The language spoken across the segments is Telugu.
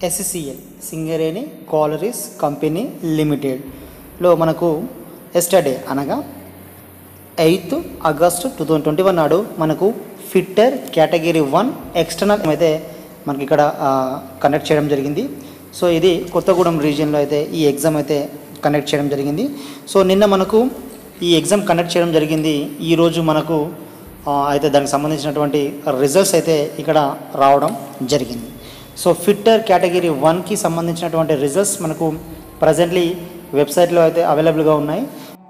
ఎస్సిసిఎల్ సింగరేణి కాలరీస్ కంపెనీ లిమిటెడ్లో మనకు ఎస్టర్డే అనగా eighth August two thousand twenty one నాడు మనకు ఫిట్టర్ కేటగిరీ వన్ ఎక్స్టర్నల్ అయితే మనకి ఇక్కడ కండక్ట్ చేయడం జరిగింది సో ఇది కొత్తగూడెం రీజియన్లో అయితే ఈ ఎగ్జామ్ అయితే కండక్ట్ చేయడం జరిగింది సో నిన్న మనకు ఈ ఎగ్జామ్ కండక్ట్ చేయడం జరిగింది ఈరోజు మనకు ఆ, అయితే దానికి సంబంధించినటువంటి రిజల్ట్స్ అయితే ఇక్కడ రావడం జరిగింది సో ఫిట్టర్ కేటగిరీ వన్కి సంబంధించినటువంటి రిజల్ట్స్ మనకు ప్రజెంట్లీ వెబ్సైట్లో అయితే అవైలబుల్గా ఉన్నాయి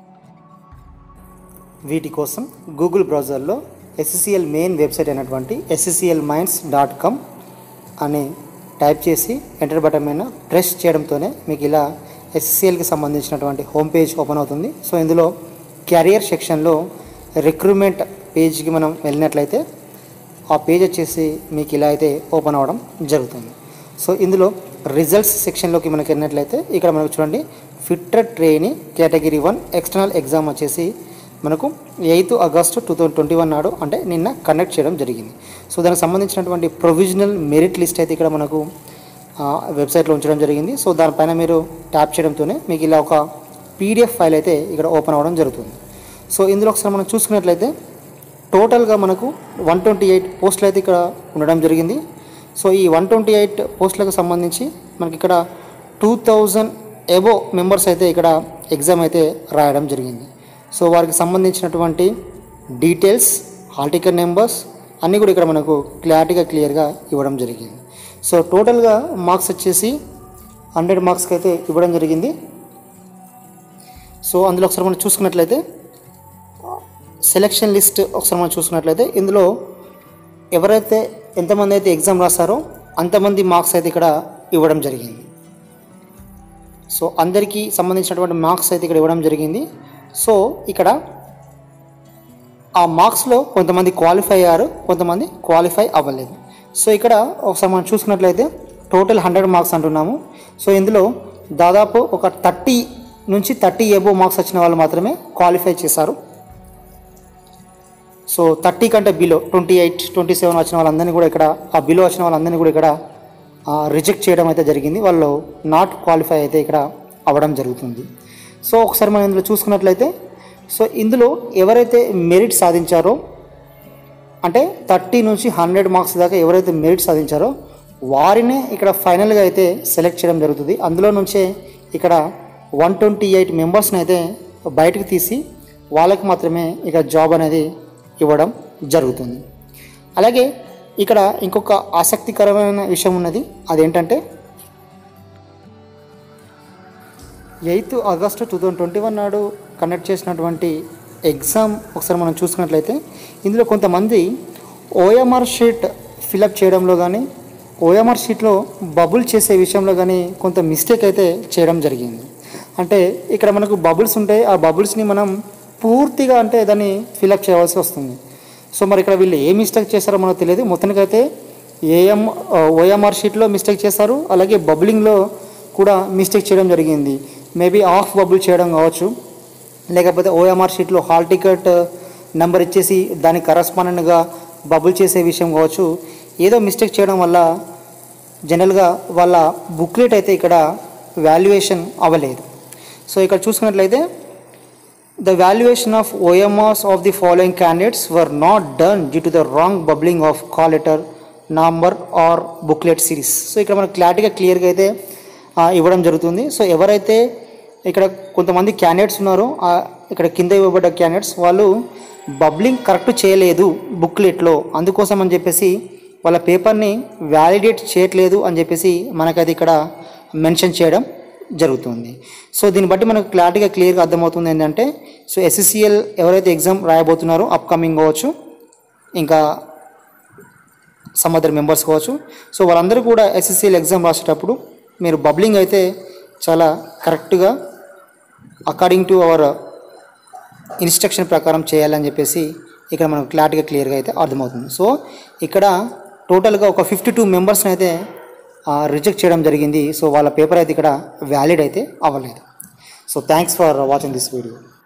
వీటి కోసం గూగుల్ బ్రౌజర్లో ఎస్ఎస్సిఎల్ మెయిన్ వెబ్సైట్ అయినటువంటి ఎస్ఎస్సిఎల్ మైండ్స్ డాట్ కామ్ అని టైప్ చేసి ఎంటర్ బటన్ మీద ప్రెస్ చేయడంతోనే మీకు ఇలా ఎస్ఎస్సిఎల్కి సంబంధించినటువంటి హోమ్ పేజ్ ఓపెన్ అవుతుంది సో ఇందులో కెరియర్ సెక్షన్లో రిక్రూట్మెంట్ పేజ్కి మనం వెళ్ళినట్లయితే ఆ పేజ్ వచ్చేసి మీకు ఇలా అయితే ఓపెన్ అవ్వడం జరుగుతుంది సో ఇందులో రిజల్ట్స్ సెక్షన్లోకి మనకి వెళ్ళినట్లయితే ఇక్కడ మనకు చూడండి fitter trainee category one external exam వచ్చేసి మనకు eighth August two thousand twenty one నాడు అంటే నిన్న కండక్ట్ చేయడం జరిగింది సో దానికి సంబంధించినటువంటి ప్రొవిజనల్ మెరిట్ లిస్ట్ అయితే ఇక్కడ మనకు ఆ, వెబ్సైట్లో ఉంచడం జరిగింది సో దానిపైన మీరు ట్యాప్ చేయడంతోనే మీకు ఇలా ఒక పీడిఎఫ్ ఫైల్ అయితే ఇక్కడ ఓపెన్ అవ్వడం జరుగుతుంది సో ఇందులో ఒకసారి మనం చూసుకున్నట్లయితే టోటల్గా మనకు వన్ ట్వంటీ ఎయిట్ పోస్టులు అయితే ఇక్కడ ఉండడం జరిగింది సో ఈ వన్ ట్వంటీ ఎయిట్ పోస్టులకు సంబంధించి మనకి ఇక్కడ టూ థౌజండ్ ఎబో మెంబర్స్ అయితే ఇక్కడ ఎగ్జామ్ అయితే రాయడం జరిగింది సో వారికి సంబంధించినటువంటి డీటెయిల్స్ హాల్ టికెట్ నెంబర్స్ అన్నీ కూడా ఇక్కడ మనకు క్లారిటీగా క్లియర్గా ఇవ్వడం జరిగింది సో టోటల్గా మార్క్స్ వచ్చేసి హండ్రెడ్ మార్క్స్కి అయితే ఇవ్వడం జరిగింది సో అందులో ఒకసారి మనం చూసుకున్నట్లయితే సెలెక్షన్ లిస్ట్ ఒకసారి మనం చూసుకున్నట్లయితే ఇందులో ఎవరైతే ఎంతమంది అయితే ఎగ్జామ్ రాస్తారో అంతమంది మార్క్స్ అయితే ఇక్కడ ఇవ్వడం జరిగింది సో అందరికీ సంబంధించినటువంటి మార్క్స్ అయితే ఇక్కడ ఇవ్వడం జరిగింది సో ఇక్కడ ఆ మార్క్స్లో కొంతమంది క్వాలిఫై అయ్యారు కొంతమంది క్వాలిఫై అవ్వలేదు సో ఇక్కడ ఒకసారి మనం చూసుకున్నట్లయితే టోటల్ హండ్రెడ్ మార్క్స్ అంటున్నాము సో ఇందులో దాదాపు ఒక థర్టీ నుంచి థర్టీ ఎబో మార్క్స్ వచ్చిన వాళ్ళు మాత్రమే క్వాలిఫై చేశారు సో థర్టీ కంటే below twenty eight twenty seven వచ్చిన వాళ్ళందరినీ కూడా ఇక్కడ ఆ బిలో వచ్చిన వాళ్ళందరినీ కూడా ఇక్కడ రిజెక్ట్ చేయడం అయితే జరిగింది వాళ్ళు నాట్ క్వాలిఫై అయితే ఇక్కడ అవ్వడం జరుగుతుంది సో ఒకసారి మనం ఇందులో చూసుకున్నట్లయితే సో ఇందులో ఎవరైతే మెరిట్ సాధించారో అంటే థర్టీ నుంచి హండ్రెడ్ మార్క్స్ దాకా ఎవరైతే మెరిట్ సాధించారో వారినే ఇక్కడ ఫైనల్గా అయితే సెలెక్ట్ చేయడం జరుగుతుంది అందులో నుంచే ఇక్కడ వన్ ట్వంటీ ఎయిట్ మెంబర్స్ని అయితే బయటకు తీసి వాళ్ళకి మాత్రమే ఇక జాబ్ అనేది ఇవ్వడం జరుగుతుంది అలాగే ఇక్కడ ఇంకొక ఆసక్తికరమైన విషయం ఉన్నది అదేంటంటే eighth August two thousand twenty one నాడు కండక్ట్ చేసినటువంటి ఎగ్జామ్ ఒకసారి మనం చూసుకున్నట్లయితే ఇందులో కొంతమంది ఓఎంఆర్ షీట్ ఫిలప్ చేయడంలో కానీ ఓఎంఆర్ షీట్లో బబుల్ చేసే విషయంలో కానీ కొంత మిస్టేక్ అయితే చేయడం జరిగింది అంటే ఇక్కడ మనకు బబుల్స్ ఉంటాయి ఆ బబుల్స్ని మనం పూర్తిగా అంటే దాన్ని ఫిలప్ చేయవలసి వస్తుంది సో మరి ఇక్కడ వీళ్ళు ఏ మిస్టేక్ చేశారో మనకు తెలియదు మొత్తానికైతే ఏఎం ఓఎంఆర్ షీట్లో మిస్టేక్ చేశారు అలాగే బబులింగ్లో కూడా మిస్టేక్ చేయడం జరిగింది మేబీ ఆఫ్ బబుల్ చేయడం కావచ్చు లేకపోతే ఓఎంఆర్ షీట్లో హాల్ టికెట్ నెంబర్ ఇచ్చేసి దానికి కరస్పాండెంట్గా బబుల్ చేసే విషయం కావచ్చు ఏదో మిస్టేక్ చేయడం వల్ల జనరల్గా వాళ్ళ బుక్లెట్ అయితే ఇక్కడ వాల్యుయేషన్ అవ్వలేదు సో ఇక్కడ చూసుకున్నట్లయితే The valuation of OMRs of the following candidates were not done due to the wrong bubbling of call letter number or booklet series. So ఇక్కడ మనకు క్లారిటీగా క్లియర్గా అయితే ఆ, ఇవ్వడం జరుగుతుంది సో ఎవరైతే ఇక్కడ కొంతమంది క్యాండిడేట్స్ ఉన్నారో ఆ, ఇక్కడ కింద ఇవ్వబడ్డ క్యాండిడేట్స్ వాళ్ళు బబ్లింగ్ కరెక్ట్ చేయలేదు బుక్లెట్లో అందుకోసం అని చెప్పేసి వాళ్ళ పేపర్ని వ్యాలిడేట్ చేయట్లేదు అని చెప్పేసి మనకది ఇక్కడ మెన్షన్ చేయడం జరుగుతుంది సో దీన్ని బట్టి మనకు క్లారిటీగా క్లియర్గా అర్థమవుతుంది ఏంటంటే సో ఎస్ఎస్సిఎల్ ఎవరైతే ఎగ్జామ్ రాయబోతున్నారో అప్కమింగ్ కావచ్చు ఇంకా సమ్ అదర్ మెంబర్స్ కావచ్చు సో వాళ్ళందరూ కూడా ఎస్ఎస్సిఎల్ ఎగ్జామ్ రాసేటప్పుడు మీరు బబ్లింగ్ అయితే చాలా కరెక్ట్గా అకార్డింగ్ టు అవర్ ఇన్స్ట్రక్షన్ ప్రకారం చేయాలని చెప్పేసి ఇక్కడ మనకు క్లారిటీగా క్లియర్గా అయితే అర్థమవుతుంది సో ఇక్కడ టోటల్గా ఒక ఫిఫ్టీ టూ మెంబర్స్ని అయితే రిజెక్ట్ చేయడం జరిగింది సో వాళ్ళ పేపర్ అయితే ఇక్కడ వ్యాలిడ్ అయితే అవ్వలేదు so thanks for watching this video